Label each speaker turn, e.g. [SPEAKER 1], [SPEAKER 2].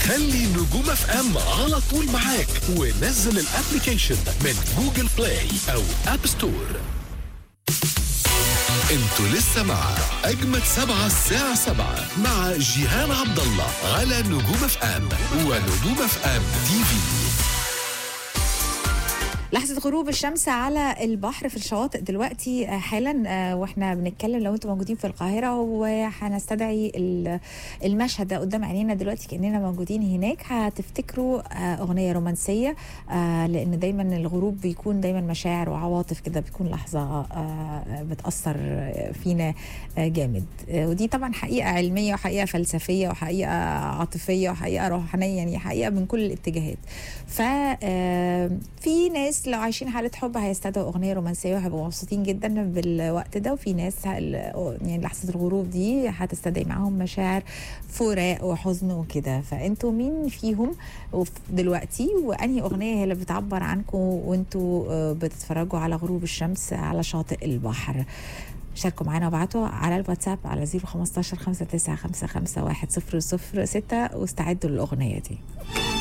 [SPEAKER 1] خلي نجوم اف ام على طول معاك ونزل الابلكيشن من جوجل بلاي او اب ستور انتوا لسه مع اجمد سبعة الساعة سبعة مع جيهان عبد الله على نجوم اف ام ونجوم اف ام تي في
[SPEAKER 2] لحظة غروب الشمس على البحر في الشواطئ دلوقتي آه، حالا آه، واحنا بنتكلم لو انتم موجودين في القاهرة وهنستدعي ال- المشهد ده قدام عينينا دلوقتي كأننا موجودين هناك هتفتكروا آه، أغنية رومانسية آه، لأن دايما الغروب بيكون دايما مشاعر وعواطف كده بيكون لحظة آه، بتأثر فينا آه، جامد آه، ودي طبعا حقيقة علمية وحقيقة فلسفية وحقيقة عاطفية وحقيقة روحانية يعني حقيقة من كل الاتجاهات ف آه، في ناس لو عايشين حالة حب هيستدعوا أغنية رومانسية وهيبقوا مبسوطين جدا بالوقت ده وفي ناس هل- يعني لحظة الغروب دي هتستدعي معاهم مشاعر فراق وحزن وكده فانتوا مين فيهم وف- دلوقتي وانهي أغنية هي اللي بتعبر عنكم وانتوا آه، بتتفرجوا على غروب الشمس على شاطئ البحر شاركوا معانا وابعتوا على الواتساب على 015 59 55 100 6 واستعدوا للأغنية دي